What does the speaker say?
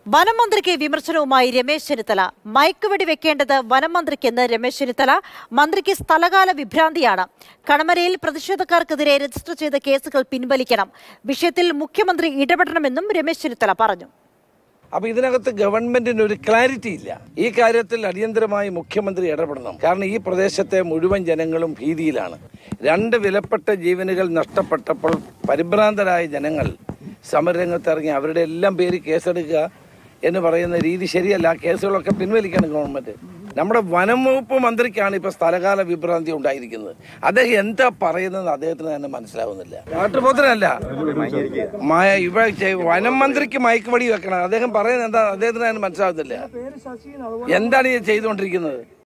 വനം മന്ത്രിക്ക് വിമർശനവുമായി രമേശ് ചെന്നിത്തല മയക്കുവെടി വെക്കേണ്ടത് വനം മന്ത്രിക്കെന്ന് രമേശ് ചെന്നിത്തല മന്ത്രിക്ക് സ്ഥലകാല വിഭ്രാന്തിയാണ് കണമരയിൽ പ്രതിഷേധക്കാർക്കെതിരെ രജിസ്റ്റർ ചെയ്ത കേസുകൾ പിൻവലിക്കണം വിഷയത്തിൽ മുഖ്യമന്ത്രി ഇടപെടണമെന്നും രമേശ് ചെന്നിത്തല പറഞ്ഞു അപ്പൊ ഇതിനകത്ത് ഗവൺമെന്റിന് ഒരു ക്ലാരിറ്റി ഇല്ല ഈ കാര്യത്തിൽ അടിയന്തരമായി മുഖ്യമന്ത്രി ഇടപെടണം കാരണം ഈ പ്രദേശത്തെ മുഴുവൻ ജനങ്ങളും ഭീതിയിലാണ് രണ്ട് വിലപ്പെട്ട ജീവനുകൾ നഷ്ടപ്പെട്ടപ്പോൾ പരിഭ്രാന്തരായ ജനങ്ങൾ സമരരംഗത്ത് ഇറങ്ങി അവരുടെ എല്ലാം പേര് കേസെടുക്കുക എന്ന് പറയുന്ന രീതി ശരിയല്ല ആ കേസുകളൊക്കെ പിൻവലിക്കണം ഗവൺമെന്റ് നമ്മുടെ വനം വകുപ്പ് മന്ത്രിക്കാണ് ഇപ്പൊ സ്ഥലകാല വിഭ്രാന്തി ഉണ്ടായിരിക്കുന്നത് അദ്ദേഹം എന്താ പറയുന്നത് അദ്ദേഹത്തിന് തന്നെ മനസ്സിലാവുന്നില്ല കാട്ടുപോത്തനല്ല മായ ഇവ ചെ- വനം മന്ത്രിക്ക് മയക്കുവടി വെക്കണം അദ്ദേഹം പറയുന്നത് എന്താ അദ്ദേഹത്തിന് തന്നെ മനസ്സിലാവുന്നില്ല എന്താണ് ഈ ചെയ്തുകൊണ്ടിരിക്കുന്നത്